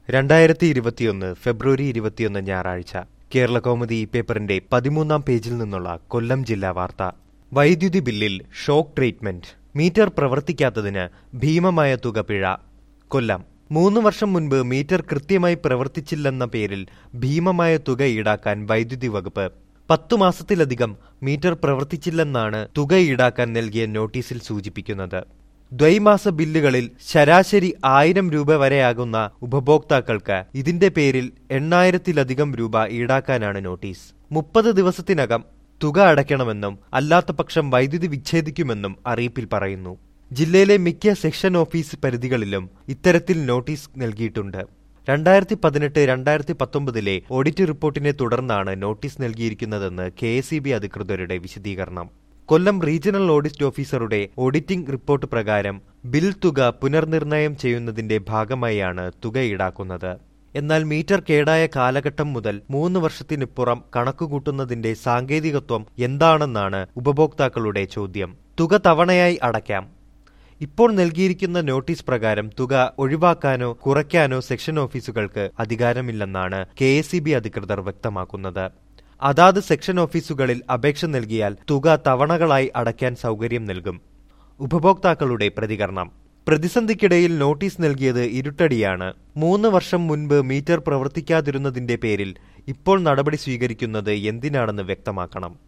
രണ്ടായിരത്തി ഇരുപത്തിയൊന്ന് ഫെബ്രുവരി ഇരുപത്തിയൊന്ന് ഞായറാഴ്ച കേരള കൗമുദി പേപ്പറിന്റെ പതിമൂന്നാം പേജിൽ നിന്നുള്ള കൊല്ലം ജില്ലാ വാർത്ത വൈദ്യുതി ബില്ലിൽ ഷോക്ക് ട്രീറ്റ്മെന്റ് മീറ്റർ പ്രവർത്തിക്കാത്തതിന് ഭീമമായ തുക പിഴ കൊല്ലം മൂന്ന് വർഷം മുൻപ് മീറ്റർ കൃത്യമായി പ്രവർത്തിച്ചില്ലെന്ന പേരിൽ ഭീമമായ തുക ഈടാക്കാൻ വൈദ്യുതി വകുപ്പ് പത്തു മാസത്തിലധികം മീറ്റർ പ്രവർത്തിച്ചില്ലെന്നാണ് തുക ഈടാക്കാൻ നൽകിയ നോട്ടീസിൽ സൂചിപ്പിക്കുന്നത് ദ്വൈമാസ ബില്ലുകളിൽ ശരാശരി ആയിരം രൂപ വരെയാകുന്ന ഉപഭോക്താക്കൾക്ക് ഇതിന്റെ പേരിൽ എണ്ണായിരത്തിലധികം രൂപ ഈടാക്കാനാണ് നോട്ടീസ് മുപ്പത് ദിവസത്തിനകം തുക അടയ്ക്കണമെന്നും അല്ലാത്തപക്ഷം വൈദ്യുതി വിച്ഛേദിക്കുമെന്നും അറിയിപ്പിൽ പറയുന്നു ജില്ലയിലെ മിക്ക സെക്ഷൻ ഓഫീസ് പരിധികളിലും ഇത്തരത്തിൽ നോട്ടീസ് നൽകിയിട്ടുണ്ട് രണ്ടായിരത്തി പതിനെട്ട് രണ്ടായിരത്തി പത്തൊമ്പതിലെ ഓഡിറ്റ് റിപ്പോർട്ടിനെ തുടർന്നാണ് നോട്ടീസ് നൽകിയിരിക്കുന്നതെന്ന് കെ എസ് അധികൃതരുടെ വിശദീകരണം കൊല്ലം റീജിയണൽ ഓഡിറ്റ് ഓഫീസറുടെ ഓഡിറ്റിംഗ് റിപ്പോർട്ട് പ്രകാരം ബിൽ തുക പുനർനിർണയം ചെയ്യുന്നതിന്റെ ഭാഗമായാണ് തുക ഈടാക്കുന്നത് എന്നാൽ മീറ്റർ കേടായ കാലഘട്ടം മുതൽ മൂന്ന് വർഷത്തിനിപ്പുറം കണക്കുകൂട്ടുന്നതിന്റെ സാങ്കേതികത്വം എന്താണെന്നാണ് ഉപഭോക്താക്കളുടെ ചോദ്യം തുക തവണയായി അടയ്ക്കാം ഇപ്പോൾ നൽകിയിരിക്കുന്ന നോട്ടീസ് പ്രകാരം തുക ഒഴിവാക്കാനോ കുറയ്ക്കാനോ സെക്ഷൻ ഓഫീസുകൾക്ക് അധികാരമില്ലെന്നാണ് കെ അധികൃതർ വ്യക്തമാക്കുന്നത് അതാത് സെക്ഷൻ ഓഫീസുകളിൽ അപേക്ഷ നൽകിയാൽ തുക തവണകളായി അടയ്ക്കാൻ സൗകര്യം നൽകും ഉപഭോക്താക്കളുടെ പ്രതികരണം പ്രതിസന്ധിക്കിടയിൽ നോട്ടീസ് നൽകിയത് ഇരുട്ടടിയാണ് മൂന്ന് വർഷം മുൻപ് മീറ്റർ പ്രവർത്തിക്കാതിരുന്നതിന്റെ പേരിൽ ഇപ്പോൾ നടപടി സ്വീകരിക്കുന്നത് എന്തിനാണെന്ന് വ്യക്തമാക്കണം